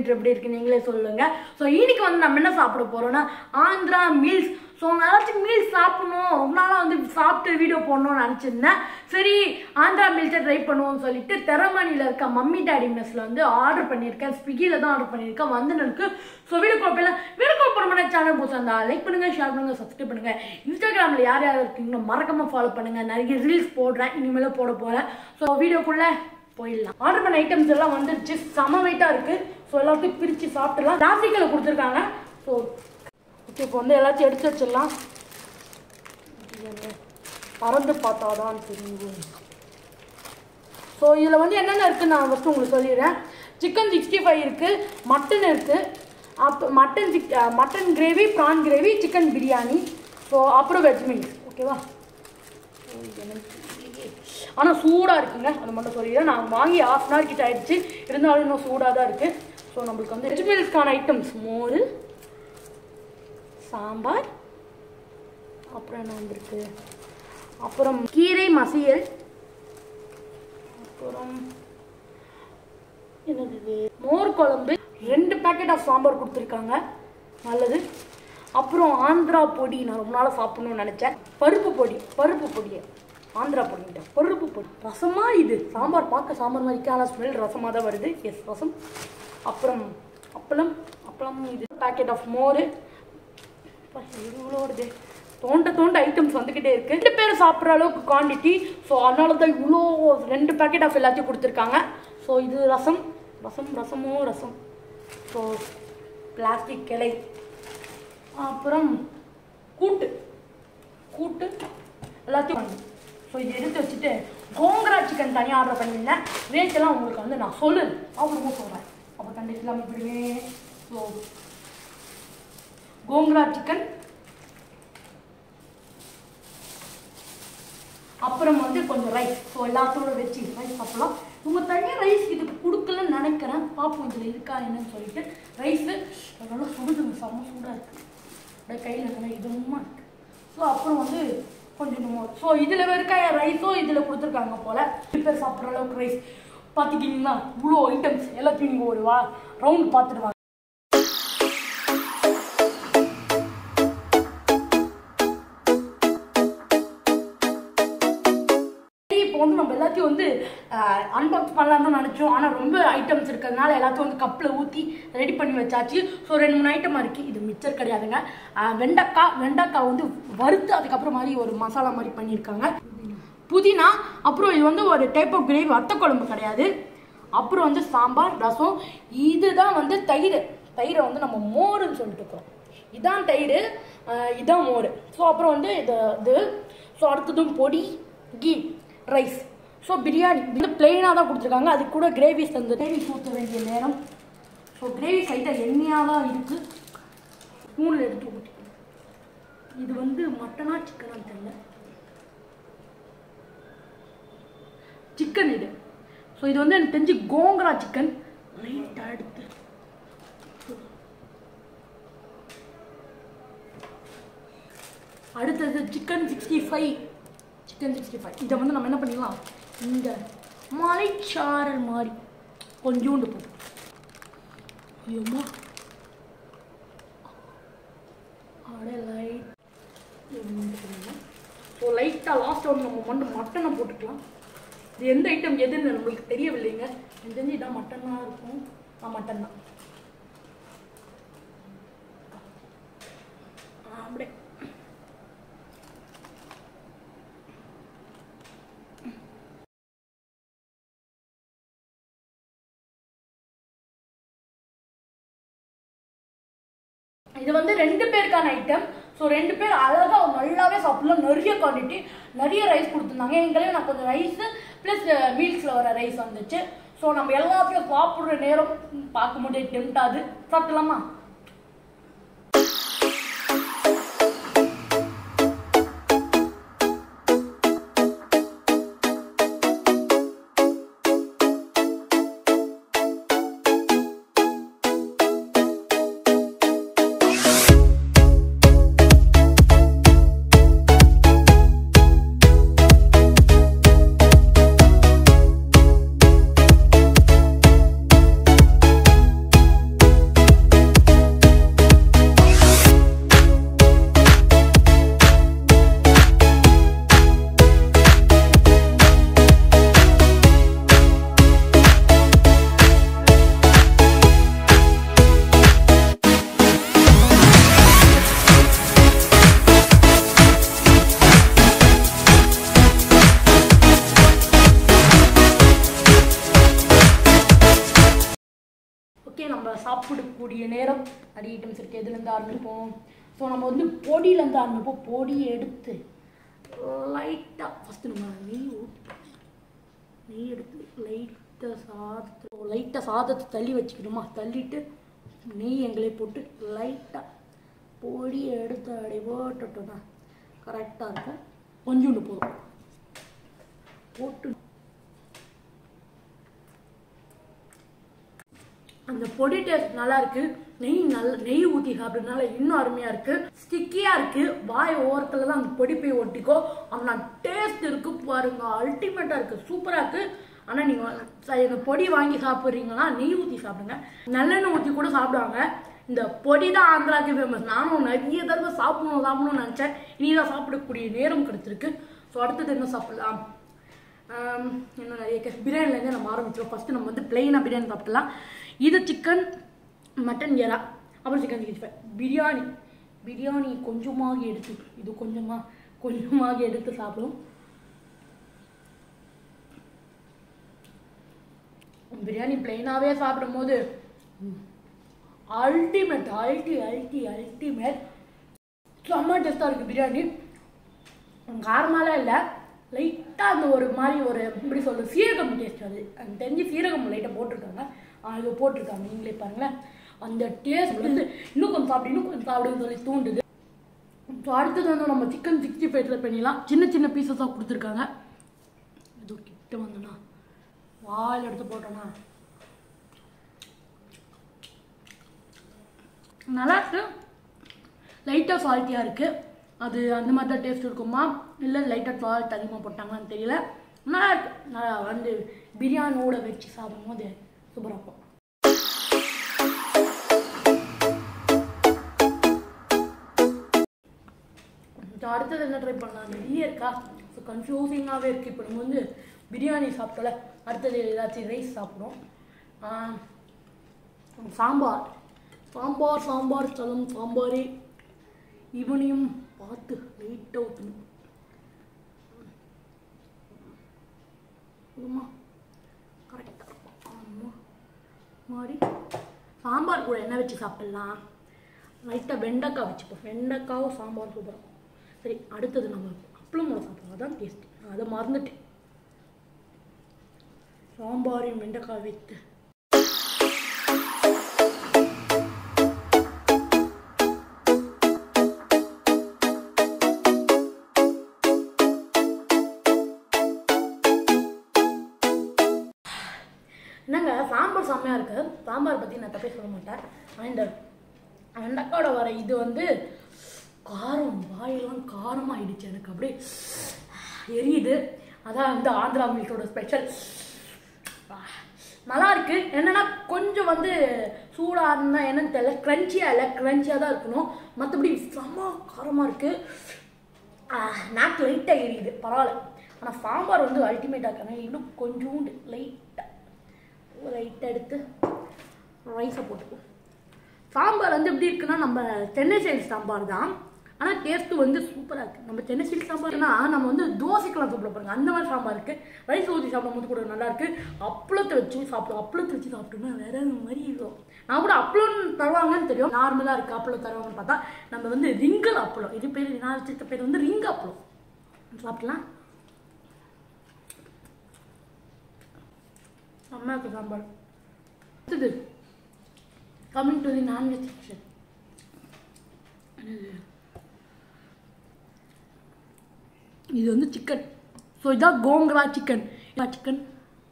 Taste எப்படி இருக்கு நீங்களே சொல்லுங்க ஸோ இன்னைக்கு வந்து நம்ம என்ன சாப்பிட போறோம்னா ஆந்திரா மீல்ஸ் ஸோ ஏதாச்சும் மீல்ஸ் சாப்பிடணும் ரொம்ப நாளாக வந்து சாப்பிட்டு வீடியோ போடணும்னு நினச்சிருந்தேன் சரி ஆந்திரா மீல்ஸை ட்ரை பண்ணுவோம்னு சொல்லிட்டு தெரமணியில் இருக்க மம்மி டாடி மெஸ்ஸில் வந்து ஆர்டர் பண்ணியிருக்கேன் ஸ்விக்கியில் தான் ஆர்டர் பண்ணியிருக்கேன் வந்து இருக்கு ஸோ வீடியோ குழப்பம் வீடியோ குழப்பம் பண்ண சேனல் புதுசாக இருந்தா லைக் பண்ணுங்க ஷேர் பண்ணுங்க சப்ஸ்கிரைப் பண்ணுங்க இன்ஸ்டாகிராமில் யார் யார் இருக்கீங்களோ மறக்காம ஃபாலோ பண்ணுங்க நிறைய ரீல்ஸ் போடுறேன் இனிமேல் போட போகிறேன் ஸோ வீடியோக்குள்ள போயிடலாம் ஆர்டர் பண்ண ஐட்டம்ஸ் எல்லாம் வந்துருச்சு செம வெயிட்டாக இருக்கு ஸோ எல்லாத்தையும் பிரித்து சாப்பிட்டுலாம் பிளாஸ்டிக்கில் கொடுத்துருக்காங்க ஸோ ஓகே இப்போ வந்து எல்லாத்தையும் எடுத்து வச்சிடலாம் பறந்து பார்த்தாதான் தெரியும் ஸோ இதில் வந்து என்னென்ன இருக்குன்னு நான் ஃபஸ்ட்டு உங்களுக்கு சொல்லிடுறேன் சிக்கன் சிக்ஸ்டி ஃபைவ் இருக்குது மட்டன் இருக்குது அப்போ mutton chick mutton gravy prawn gravy chicken biryani so அப்புறம் வெஜ் மீல்ஸ் ஓகேவா ஆனால் சூடாக இருக்குங்க அது மட்டும் சொல்லிடுறேன் நான் வாங்கி ஹாஃப் அன் ஹவர் கிட்ட ஆயிடுச்சு இருந்தாலும் இன்னும் சூடாக தான் இருக்குது ஸோ நம்மளுக்கு வந்து வெஜ் மீல்ஸ்க்கான ஐட்டம்ஸ் மோர் சாம்பார் அப்புறம் என்ன வந்திருக்கு அப்புறம் கீரை மசியல் அப்புறம் என்னது இது மோர் குழம்பு ரெண்டு பேக்கெட் ஆஃப் சாம்பார் கொடுத்துருக்காங்க நல்லது அப்புறம் ஆந்திரா பொடி நான் ரொம்ப நாளாக சாப்பிடணும்னு நினச்சேன் பருப்பு பொடி பருப்பு பொடியை ஆந்திரா பொடிக்கிட்ட பருப்பு பொடி ரசமா இது சாம்பார் பார்க்க சாம்பார் மாதிரி ஆனால் ஸ்மெல் ரசமாக தான் வருது எஸ் ரசம் அப்புறம் அப்பளம் அப்பளம் இது பேக்கெட் ஆஃப் மோர் அப்பா, இவ்வளோ வருது தோண்ட தோண்ட ஐட்டம்ஸ் வந்துக்கிட்டே இருக்கு ரெண்டு பேர் சாப்பிட்ற அளவுக்கு குவாண்டிட்டி ஸோ அதனால தான் இவ்வளோ ரெண்டு பேக்கெட் ஆஃப் எல்லாத்தையும் கொடுத்துருக்காங்க ஸோ இது ரசம் ரசம் ரசமோ ரசம் ஸோ பிளாஸ்டிக் கிளை அப்புறம் கூட்டு கூட்டு எல்லாத்தையும் ஸோ இது எடுத்து வச்சுட்டு கோங்கரா சிக்கன் தனியாக ஆர்டர் பண்ணியிருந்தேன் ரேட் எல்லாம் உங்களுக்கு வந்து நான் சொல்லு அப்புறமா சொல்கிறேன் அப்போ கண்டிப்பாக இல்லாமல் இப்படிவே ஸோ கோங்கரா சிக்கன் அப்புறம் வந்து கொஞ்சம் ரைஸ் ஸோ எல்லாத்தோட வச்சு ரைஸ் சாப்பிடலாம் உங்கள் தனியாக ரைஸ் இதுக்கு கொடுக்கலன்னு நினைக்கிறேன் பார்ப்போம் இதில் இருக்கா என்னன்னு சொல்லிட்டு ரைஸு நல்லா சுடுதுங்க செம்ம சூடாக இருக்குது அப்படியே கையில் நல்லா இதமா இருக்கு ஸோ அப்புறம் வந்து கொஞ்சம் மோர் ஸோ இதில் இருக்க ரைஸும் இதில் கொடுத்துருக்காங்க போல் பேர் சாப்பிட்ற அளவுக்கு ரைஸ் பார்த்துக்கிட்டிங்கன்னா இவ்வளோ ஐட்டம்ஸ் எல்லாத்தையும் நீங்கள் ஒரு வா ரவுண்ட் பார்த்துட்டு வாங்க சரி, இப்போ வந்து நம்ம எல்லாத்தையும் வந்து அன்பாக்ஸ் பண்ணலாம் தான் நினச்சோம் ஆனால் ரொம்ப ஐட்டம்ஸ் இருக்கிறதுனால எல்லாத்தையும் வந்து கப்பில் ஊற்றி ரெடி பண்ணி வச்சாச்சு ஸோ ரெண்டு மூணு ஐட்டமாக இருக்குது இது மிச்சர் கிடையாதுங்க அஹ், வெண்டைக்காய் வெண்டைக்காய் வந்து வறுத்து அதுக்கப்புறம் மாதிரி ஒரு மசாலா மாதிரி பண்ணியிருக்காங்க புதினா அப்புறம் இது வந்து ஒரு டைப் ஆஃப் கிரேவி வத்த குழம்பு கிடையாது அப்புறம் வந்து சாம்பார் ரசம் இதுதான் வந்து தயிர் தயிரை வந்து நம்ம மோருன்னு சொல்லிட்டு இருக்கோம் இதான் தயிர் அஹ், இதான் மோர் ஸோ அப்புறம் வந்து இது இது ஸோ அடுத்ததும் பொடி கீ ரைஸ் ஸோ பிரியாணி இது பிளெயினாக தான் கொடுத்துருக்காங்க அது கூட கிரேவிஸ் தந்து கிரேவி ஊற்ற வேண்டிய நேரம் ஸோ கிரேவி சைட்டாக எண்ணெயாக தான் இருக்குது ஸ்பூனில் எடுத்து ஊற்றிக்கணும் இது வந்து மட்டனா சிக்கனான்னு தெரியல சிக்கன் இது ஸோ இது வந்து எனக்கு தெரிஞ்சு கோங்கரா சிக்கன் லைட்டாக எடுத்து அடுத்தது chicken sixty five chicken sixty five இதை வந்து நம்ம என்ன பண்ணிடலாம் இந்த மலைச்சாரல் மாதிரி கொஞ்சோண்டு போட்டு ஐயோம்மா அப்படியே லைட் ஸோ லைட்டாக லாஸ்ட் ஒன்று நம்ம மட்டும் மட்டனை போட்டுக்கலாம் இது எந்த ஐட்டம் எதுன்னு நம்மளுக்கு தெரியவில்லைங்க எனக்கு தெரிஞ்சு இதான் மட்டனாக இருக்கும் ஆ மட்டன் தான் ஆ, அப்படியே இது வந்து ரெண்டு பேருக்கான ஐட்டம் ஸோ ரெண்டு பேர் அழகாக நல்லாவே சாப்பிடலாம் நிறைய குவான்டிட்டி நிறைய ரைஸ் கொடுத்துருந்தாங்க எங்களையும் நான் கொஞ்சம் ரைஸு ப்ளஸ் மீல்ஸில் வர ரைஸ் வந்துச்சு ஸோ நம்ம எல்லாத்தையும் சாப்பிட்ற நேரம் பார்க்க முடியாது டெம்ட் ஆகுது சாப்பிடலாமா சாப்பிடக்கூடிய நேரம் நிறைய ஐட்டம்ஸ் இருக்குது எதுலேருந்து ஆரம்பிப்போம் ஸோ நம்ம வந்து பொடியிலேருந்து ஆரம்பிப்போம் பொடியை எடுத்து லைட்டாக ஃபஸ்ட்டு நம்ம நெய் ஊற்றி நெய் எடுத்து லைட்டாக சாதத்தை லைட்டாக சாதத்தை தள்ளி வச்சுக்கணுமா தள்ளிட்டு நெய் எங்களே போட்டு லைட்டாக பொடியை எடுத்து அப்படி போட்டுட்டோம்னா கரெக்டாக இருக்கும் கொஞ்சோண்டு போதும் போட்டு அந்த பொடி டேஸ்ட் நல்லா இருக்கு நெய் நல்ல நெய் ஊற்றி சாப்பிட்றதுனால இன்னும் அருமையா இருக்கு ஸ்டிக்கியா இருக்கு வாய் ஓரத்துல தான் அந்த பொடி போய் ஒட்டிக்கோ ஆனா டேஸ்ட் இருக்கு பாருங்க அல்டிமேட்டா இருக்கு சூப்பரா இருக்கு ஆனா நீங்க ச- இந்த பொடி வாங்கி சாப்பிட்றீங்கன்னா நெய் ஊற்றி சாப்பிடுங்க நல்லெண்ணெய் ஊற்றி கூட சாப்பிடுவாங்க இந்த பொடி தான் ஆந்திராக்கு ஃபேமஸ் நானும் நிறைய தடவை சாப்பிடணும் சாப்பிடணும்னு நினச்சேன் இனிதான் சாப்பிடக்கூடிய நேரம் கிடைச்சிருக்கு ஸோ அடுத்தது என்ன சாப்பிடலாம் ஆம், இன்னும் நிறைய கே பிரியாணிலேருந்து நம்ம ஆரம்பிச்சிடும் ஃபஸ்ட்டு நம்ம வந்து பிளெயினாக பிரியாணி சாப்பிடலாம் இது சிக்கன் மட்டன் எறா அப்புறம் chicken sixty five biryani biryani கொஞ்சமாக எடுத்து இது கொஞ்சமாக கொஞ்சமாக எடுத்து சாப்பிடும் பிரியாணி பிளெயினாகவே சாப்பிடும்போது அல்டிமேட் அல்டி அல்டி அல்டிமேட் செம்ம டேஸ்ட்டாக இருக்குது பிரியாணி காரமாலாம் இல்லை லைட்டாக அந்த ஒரு மாதிரி ஒரு எப்படி சொல்றது சீரகம் டேஸ்ட் அது எனக்கு தெரிஞ்சு சீரகம் லைட்டாக போட்டிருக்காங்க ஆ, இது போட்டிருக்காங்க நீங்களே பாருங்களேன் அந்த டேஸ்ட் வந்து இன்னும் கொஞ்சம் சாப்பிடு இன்னும் கொஞ்சம் சாப்பிடுன்னு சொல்லி தூண்டுது ஸோ அடுத்தது வந்து நம்ம சிக்கன் சிக்ஸ்டி ஃபைவ் ட்ரை பண்ணிடலாம் சின்ன சின்ன பீசஸாக கொடுத்துருக்காங்க இது கிட்ட வந்தோன்னா வாயில் எடுத்து போட்டோன்னா நல்லா இருக்கு லைட்டாக சால்ட்டியாக இருக்குது அது அந்த மாதிரி தான் டேஸ்ட் இருக்குமா இல்லை லைட்டாக சால்ட் அதிகமாக போட்டாங்களான்னு தெரியல நல்லா இருக்கு நல்லா வந்து பிரியாணியோட வச்சு சாப்பிடும்போது சூப்பராக இருக்கும் So, அடுத்தது என்ன ட்ரை பண்ணலாம் நிறைய இருக்கா ஸோ கன்ஃபியூசிங்காகவே இருக்குது இப்போ நம்ம வந்து பிரியாணி சாப்பிட்டல அடுத்தது ஏதாச்சும் ரைஸ் சாப்பிடுவோம் ஆஹ், சாம்பார் சாம்பார் சாம்பார் சலம் சாம்பாரே இவனையும் பார்த்து லைட்டாக ஊற்றணும் ஆமா கரெக்டாக இருக்கும் ஆமாம் மாதிரி சாம்பார் கூட என்ன வச்சு சாப்பிட்லாம் லைட்டாக வெண்டைக்காய் வச்சுப்போம் வெண்டைக்காவும் சாம்பார் சூப்பராக இருக்கும் சரி அடுத்தது நம்ம அப்பளம் கூட சாப்பிடுவோம் அதான் டேஸ்ட் நான் அதை மறந்துட்டேன் சாம்பாரையும் வெண்டைக்காய் வைத்து என்னங்க சாம்பார் செம்மையாக இருக்கு சாம்பார் பற்றி நான் தப்பே சொல்ல மாட்டேன் ஆனால் இந்த வெண்டைக்காயோட வர இது வந்து காரம் வாயெல்லாம் காரமாயிடுச்சு எனக்கு அப்படியே எரியுது அதான் வந்து ஆந்திரா மீட்டோட ஸ்பெஷல் நல்லா இருக்கு என்னன்னா கொஞ்சம் வந்து சூடாக இருந்தால் என்னன்னு தெரியல க்ரன்ச்சியாக இல்லை க்ரன்ச்சியாக தான் இருக்கணும் மற்றபடி செம்ம காரமாக இருக்கு நாக்கு லைட்டாக எரியுது பரவாயில்ல ஆனால் சாம்பார் வந்து அல்டிமேட்டாக இருக்காங்க இன்னும் கொஞ்சோண்டு லைட்டாக லைட்டாக எடுத்து ரைஸை போட்டுக்குவோம் சாம்பார் வந்து எப்படி இருக்குன்னா நம்ம சென்னை சைடு சாம்பார் தான் ஆனால் டேஸ்ட்டு வந்து சூப்பராக இருக்குது நம்ம சென்னை சைடு சாம்பார்னா நம்ம வந்து தோசைக்கெல்லாம் சாப்பிட போகிறாங்க அந்த மாதிரி சாம்பார் இருக்குது ரைஸ் ஊற்றி சாப்பிடும் போது கூட நல்லா இருக்கு அப்பளத்தை வச்சு சாப்பிடுவோம் அப்பளத்தை வச்சு சாப்பிட்டோம்னா வேற மாதிரி இருக்கும் நான் கூட அப்பளம் தருவாங்கன்னு தெரியும் நார்மலாக இருக்குது அப்பளம் தருவாங்கன்னு பார்த்தா நம்ம வந்து ரிங்கல் அப்பளம் இது பேர் நான் வச்சிருக்க பேர் வந்து ரிங் அப்பளம் சாப்பிடலாம் அம்மா இருக்கு சாம்பார் அடுத்தது coming to the non veg section இது வந்து சிக்கன் ஸோ இதான் கோங்கரா சிக்கன் சிக்கன்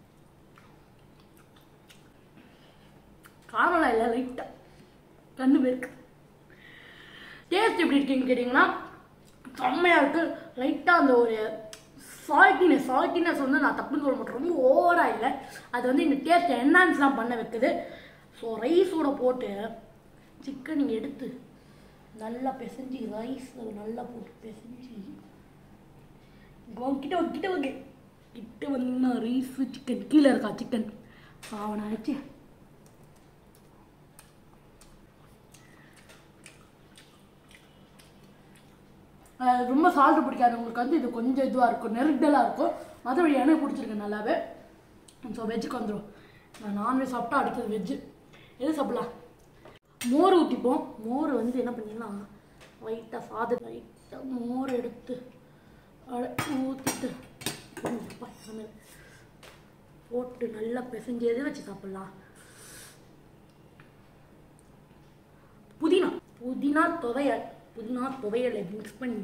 காரம்லாம் இல்லை லைட்டாக ரெண்டு பேருக்கு டேஸ்ட் எப்படி இருக்குன்னு கேட்டிங்கன்னா செம்மையாக இருக்கு லைட்டாக அந்த ஒரு சால்ட்டினஸ் சால்ட்டினஸ் வந்து நான் தப்புன்னு சொல்ல மாட்டேன் ரொம்ப ஓவராக இல்லை அது வந்து இந்த டேஸ்ட் என்ஹான்ஸ்லாம் பண்ண வைக்குது ஸோ ரைஸோட போட்டு சிக்கன் எடுத்து நல்லா பிசைஞ்சு ரைஸ் நல்லா போட்டு பிசைஞ்சு கிட்ட வந்து கிட்ட வந்து கிட்ட வந்தீங்கன்னா ரைஸ் சிக்கன் கீழே இருக்கா சிக்கன் அவனை அழைச்சி அஹ் ரொம்ப சால்ட் பிடிக்காதவங்களுக்கு வந்து இது கொஞ்சம் இதுவாக இருக்கும் நெருடலாக இருக்கும் மற்றபடி எனக்கு பிடிச்சிருக்கு நல்லாவே ஸோ வெஜ்ஜுக்கு வந்துடும் நான் நான்வெஜ் சாப்பிட்டா அடுத்தது வெஜ்ஜு எது சாப்பிடலாம் மோர் ஊற்றிப்போம் மோர் வந்து என்ன பண்ணிடலாம் லைட்டாக சாதம் லைட்டாக மோர் எடுத்து ஊற்றிட்டு போட்டு நல்லா பிசைஞ்சு எது வச்சு சாப்பிட்லாம் புதினா புதினா துவையல் புதினா துவையலை மிக்ஸ் பண்ணி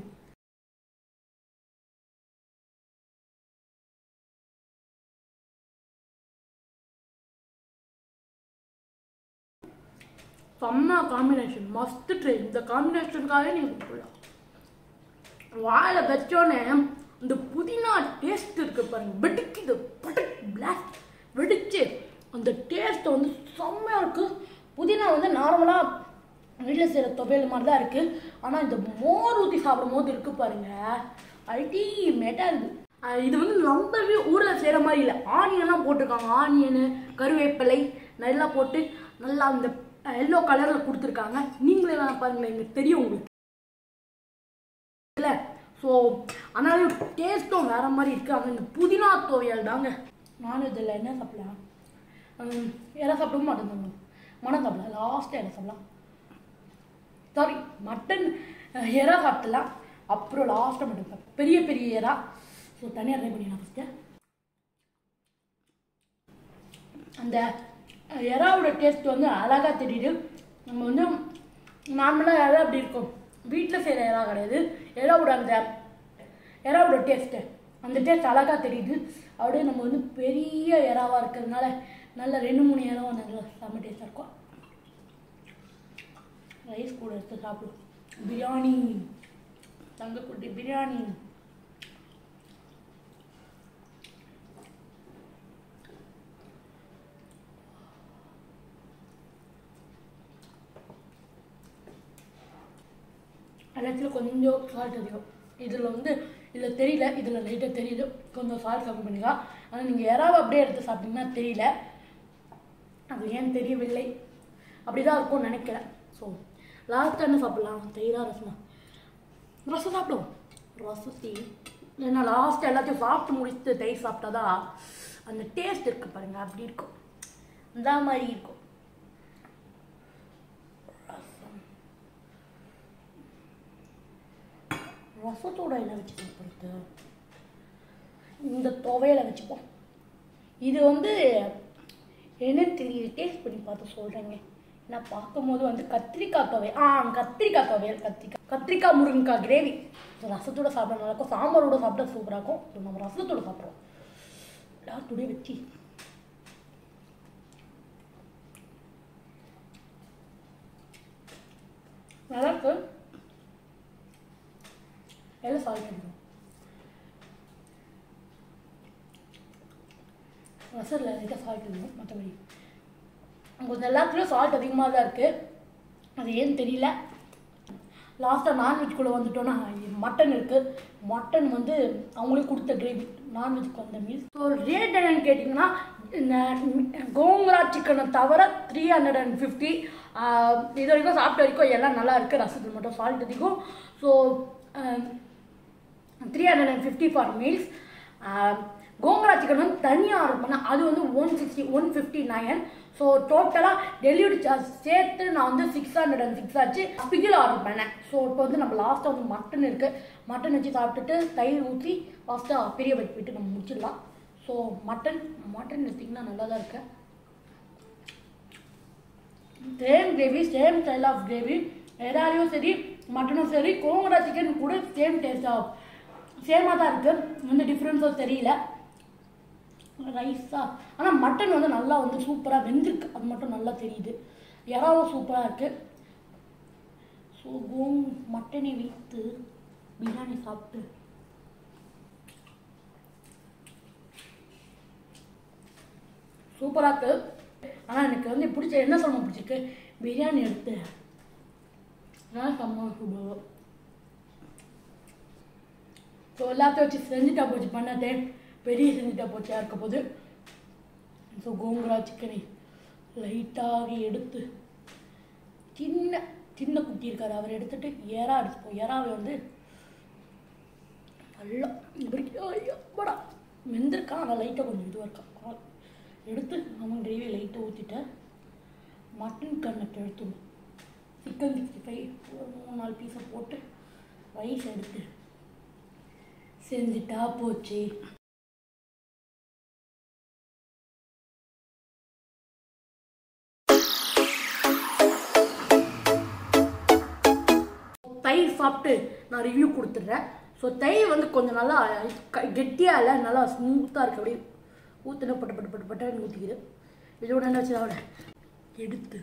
செம்ம காம்பினேஷன் மஸ்ட் ட்ரை இந்த காம்பினேஷனுக்காகவே நீங்கள் போடலாம் வாயில வச்சோன்னே இந்த புதினா டேஸ்ட் இருக்கு பாருங்க வெடிக்குது படக் பிளாக் வெடிச்சு அந்த டேஸ்ட் வந்து செம்மையாக இருக்கு புதினா வந்து நார்மலாக வீட்டில் செய்கிற துவையல் மாதிரி தான் இருக்குது ஆனால் இந்த மோர் ஊற்றி சாப்பிடும் போது இருக்கு பாருங்க அல்டிமேட்டாக இருக்குது அஹ் இது வந்து ரொம்பவே ஊரில் செய்கிற மாதிரி இல்லை ஆனியன்லாம் போட்டிருக்காங்க ஆனியனு கருவேப்பிலை நல்லா போட்டு நல்லா அந்த எல்லோ கலரில் கொடுத்துருக்காங்க நீங்களே வேணா பாருங்களேன் இங்கே தெரியும் உங்களுக்கு இல்லை ஸோ அதனால டேஸ்ட்டும் வேற மாதிரி இருக்கு ஆனால் இந்த புதினா துவையல் தாங்க நானும் இதில் என்ன சாப்பிடலாம் ஹம், இலை சாப்பிடவும் மாட்டேன் மனம் சாப்பிடலாம் லாஸ்ட்டாக இலை சாப்பிடலாம் சாரி மட்டன் அஹ், எறா சாப்பிடலாம் அப்புறம் லாஸ்ட்டாக மட்டன் சாப்பிட்டேன் பெரிய பெரிய எறா ஸோ தனியாக ட்ரை பண்ணிடலாம் ஃபஸ்ட்டு அந்த அஹ், எறாவோட டேஸ்ட் வந்து அழகாக தெரியுது நம்ம வந்து நார்மலாக எறா அப்படி இருக்கும் வீட்டில் செய்கிற எறா கிடையாது எறாவோட அந்த எறாவோட டேஸ்ட்டு அந்த டேஸ்ட் அழகாக தெரியுது அப்படியே நம்ம வந்து பெரிய எறாவாக இருக்கிறதுனால நல்ல ரெண்டு மூணு எறாவா நல்லா செம்ம டேஸ்ட்டாக இருக்கும் ரைஸ் கூட எடுத்து சாப்பிடும் பிரியாணி தங்கக்குட்டி பிரியாணி எல்லாத்துலையும் கொஞ்சம் சால்ட் அதிகம் இதில் வந்து இதில் தெரியல இதில் லைட்டாக தெரியுது கொஞ்சம் சால்ட் கம்மி பண்ணிக்கலாம் ஆனால் நீங்கள் யாராவது அப்படியே எடுத்து சாப்பிட்டீங்கன்னா தெரியல அது ஏன் தெரியவில்லை அப்படிதான் இருக்கும்னு நினைக்கிறேன் ஸோ லாஸ்ட்டாக என்ன சாப்பிடலாம் தயிரா ரசமா ரசம் சாப்பிடுவோம் ரசத்தி ஏன்னா லாஸ்ட் எல்லாத்தையும் சாப்பிட்டு முடிச்சுட்டு தயிர் சாப்பிட்டாதான் அந்த டேஸ்ட் இருக்கு பாருங்க அப்படி இருக்கும் அந்த மாதிரி இருக்கும் ரசம் ரசத்தோட என்ன வச்சு சாப்பிடுறது இந்த துவையலை வச்சுப்போம் இது வந்து என்னன்னு தெரியல டேஸ்ட் பண்ணி பார்த்து சொல்கிறேங்க நான் பார்க்கும்போது வந்து கத்திரிக்காய் துவையல் ஆ கத்திரிக்காய் துவையல் கத்திரிக்காய் கத்திரிக்காய் முருங்கைக்காய் கிரேவி ரசத்தோட சாப்பிட நல்லா இருக்கும் சாம்பாரோட சாப்பிட்டா சூப்பராக இருக்கும் So, நம்ம ரசத்தோட சாப்பிட்றோம் எல்லாத்துடைய வச்சு நல்லா இருக்கு எல்லாம் சால்ட் அடிக்கும் ரசரில் லைட்டாக சால்ட் இருக்கும் மற்றபடி கொஞ்சம் எல்லாத்துலேயும் சால்ட் அதிகமாக தான் இருக்குது அது ஏன்னு தெரியல லாஸ்ட்டாக நான்வெஜ்குள்ளே வந்துட்டோன்னா மட்டன் இருக்குது மட்டன் வந்து அவங்களே கொடுத்த கிரேவி நான்வெஜ்க்கு வந்த மீல்ஸ் ஸோ ரேட் என்னன்னு கேட்டிங்கன்னா இந்த கோங்கரா சிக்கனை தவிர த்ரீ ஹண்ட்ரட் அண்ட் ஃபிஃப்டி இது வரைக்கும் சாப்பிட்ட வரைக்கும் எல்லாம் நல்லா இருக்குது ரசத்துக்கு மட்டும் சால்ட் அதிகம் so three hundred and fifty for meals Gongura chicken வந்து தனியாக ஆர்டர் பண்ணேன் அது வந்து one sixty one fifty nine so டோட்டலாக டெலிவரி சார்ஜ் சேர்த்து நான் வந்து சிக்ஸ் ஹண்ட்ரட் அண்ட் சிக்ஸ் ஆச்சு ஸ்விக்கியில் ஆர்டர் பண்ணேன் ஸோ இப்போ வந்து நம்ம லாஸ்ட்டாக வந்து மட்டன் இருக்குது மட்டன் வச்சு சாப்பிட்டுட்டு தயிர் ஊற்றி லாஸ்ட்டாக பெரிய பைக் போயிட்டு நம்ம முடிச்சிடலாம் ஸோ மட்டன் மட்டன் எடுத்திங்கன்னா நல்லா தான் இருக்கு same gravy same style of gravy எதாலையும் சரி மட்டனும் சரி கோங்கரா சிக்கன் கூட சேம் டேஸ்ட் ஆஃப் சேமாக தான் இருக்குது எந்த டிஃப்ரென்ஸும் தெரியல ரைஸா ஆனால் மட்டன் வந்து நல்லா வந்து சூப்பராக வெந்திருக்கு அது மட்டும் நல்லா தெரியுது இறாவும் சூப்பராக இருக்குது ஸோ கோங் மட்டனை வைத்து பிரியாணி சாப்பிட்டு சூப்பராக இருக்கு ஆனால் எனக்கு வந்து பிடிச்ச என்ன சொல்ல பிடிச்சிருக்கு பிரியாணி எடுத்து நான் செம்ம சூப்பர் ஸோ எல்லாத்தையும் வச்சு செஞ்சுட்டா போச்சு பண்ணதே பெரிய செஞ்சுட்டா போச்சா இருக்க போது ஸோ கோங்குரா சிக்கனை லைட்டாக எடுத்து சின்ன சின்ன குட்டி இருக்காரு அவர் எடுத்துட்டு எறா எடுத்துப்போம் எறாவை வந்து நல்லா எப்படா வெந்திருக்கான் ஆனால் லைட்டாக கொஞ்சம் இதுவாக இருக்கான் கால் எடுத்து நம்ம கிரேவி லைட்டாக ஊற்றிட்டேன் மட்டன் கண்ணத்தை எடுத்துணும் சிக்கன் சிக்ஸ்டி ஃபைவ் ஒரு மூணு நாலு பீஸை போட்டு ரைஸ் எடுத்து செஞ்சுட்டா போச்சு தயிர் சாப்பிட்டு நான் ரிவ்யூ கொடுத்துட்றேன் ஸோ தயிர் வந்து கொஞ்சம் நல்லா க- கெட்டியா இல்லை நல்லா ஸ்மூத்தாக இருக்கு அப்படியே ஊற்றுன பட்டு பட்டு பட்டு பட்டு ஊற்றிக்குது இதோட என்ன வச்சு அவட எடுத்து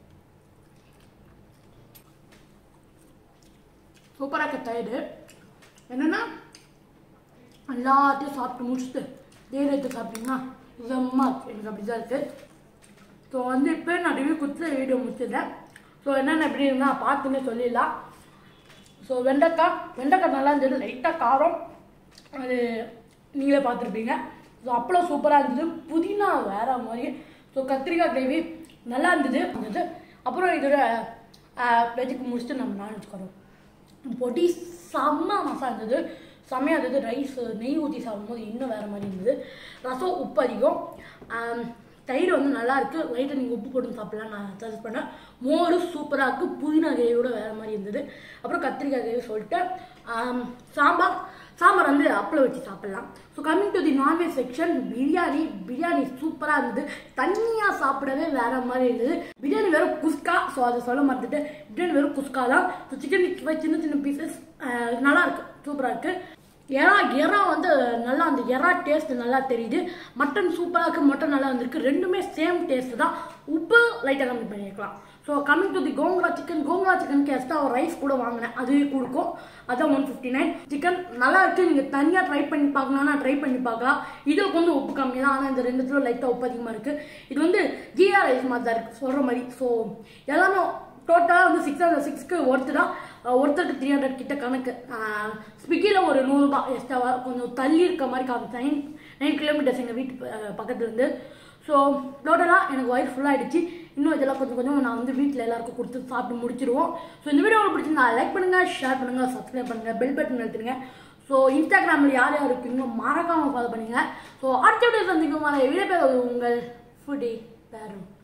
சூப்பராக இருக்க தயிர் என்னன்னா எல்லாத்தையும் சாப்பிட்டு முடிச்சுட்டு தேயிலை எடுத்து சாப்பிட்டீங்கன்னா செம்ம இருக்கு. எனக்கு அப்படி தான் இருக்குது ஸோ வந்து இப்போ நான் ரிவ்யூ கொடுத்து வீடியோ முடிச்சிடுறேன் ஸோ என்னென்ன எப்படி இருந்தால் பார்த்துன்னு சொல்லிடலாம் ஸோ வெண்டைக்காய் வெண்டைக்காய் நல்லா இருந்தது லைட்டாக காரம் அது நீங்களே பார்த்துருப்பீங்க ஸோ அப்பளம் சூப்பராக இருந்தது புதினா வேற மாதிரி ஸோ கத்திரிக்காய் கிரேவி நல்லா இருந்தது இருந்தது அப்புறம் இதோட வெஜ்ஜுக்கு முடிச்சுட்டு நம்ம நான் வச்சுக்கிறோம் பொடி செம்ம மசா இருந்தது செம்மையாக இருந்தது ரைஸ் நெய் ஊற்றி சாப்பிடும்போது இன்னும் வேறு மாதிரி இருந்தது ரசம் உப்பு அதிகம் ஆம், தயிர் வந்து நல்லா இருக்கு லைட்டாக நீங்கள் உப்பு போட்டு சாப்பிடலாம் நான் சஜஸ்ட் பண்ணேன் மோர் சூப்பராக இருக்குது புதினா கிரேவியோட வேறு மாதிரி இருந்தது அப்புறம் கத்திரிக்காய் கிரேவி சொல்லிட்டு ஆம், சாம்பார் சாம்பார் வந்து அப்பளம் வச்சு சாப்பிடலாம் so coming to the non veg section biryani biryani சூப்பராக இருந்தது தண்ணியாக சாப்பிடவே வேற மாதிரி இருந்தது பிரியாணி வெறும் குஸ்கா ஸோ அதை சொல்ல மறந்துட்டு பிரியாணி வெறும் குஸ்கா தான் ஸோ சிக்கன் சின்ன சின்ன பீசஸ் நல்லா இருக்கு சூப்பராக இருக்கு எறா எறா வந்து நல்லா அந்த எறா டேஸ்ட் நல்லா தெரியுது மட்டன் சூப்பராக இருக்கு மட்டன் நல்லா வந்திருக்கு ரெண்டுமே சேம் டேஸ்ட் தான் உப்பு லைட்டாக கம்மி பண்ணியிருக்கலாம் so coming to the Gongura chicken Gongura சிக்கனுக்கு எக்ஸ்ட்ரா ஒரு ரைஸ் கூட வாங்கினேன் அதுவே கொடுக்கும் அதான் ஒன் ஃபிஃப்டி நைன் சிக்கன் நல்லா இருக்கு நீங்கள் தனியாக ட்ரை பண்ணி பார்க்கணும்னா ட்ரை பண்ணி பார்க்கலாம் இதுக்கு வந்து உப்பு கம்மி தான் ஆனால் இந்த ரெண்டுத்துல லைட்டாக உப்பு அதிகமாக இருக்கு இது வந்து ஜீரா ரைஸ் மாதிரி தான் இருக்கு சொல்கிற மாதிரி ஸோ எல்லாமே டோட்டலாக வந்து சிக்ஸ் ஹண்ட்ரட் சிக்ஸ்க்கு ஒருத்தர் தான் அஹ் ஒருத்தருக்கு த்ரீ ஹண்ட்ரட் கிட்ட கணக்கு ஸ்விக்கியில் ஒரு நூறுரூபா எக்ஸ்ட்ராவா கொஞ்சம் தள்ளி இருக்க மாதிரி காமிச்சு நைன் நைன் கிலோமீட்டர்ஸ் எங்கள் வீட்டு ப- பக்கத்துல இருந்து ஸோ டோட்டலாக எனக்கு வயிறு ஃபுல்லாகிடுச்சு இன்னும் இதெல்லாம் கொஞ்சம் கொஞ்சம் நான் வந்து வீட்டில் எல்லாருக்கும் கொடுத்து சாப்பிட்டு முடிச்சிருவோம் ஸோ இந்த வீடியோ உங்களுக்கு பிடிச்சிருந்தா லைக் பண்ணுங்கள் ஷேர் பண்ணுங்கள் சப்ஸ்கிரைப் பண்ணுங்கள் பெல் பட்டன் எடுத்துருங்க ஸோ இன்ஸ்டாகிராமில் யார் யார் இருக்கீங்களோ மறக்காமல் ஃபாலோ பண்ணுங்க ஸோ அடுத்த வீடியோ சந்திக்கும் வரை விடைபெறுவது உங்கள் ஃபுடி பேரும்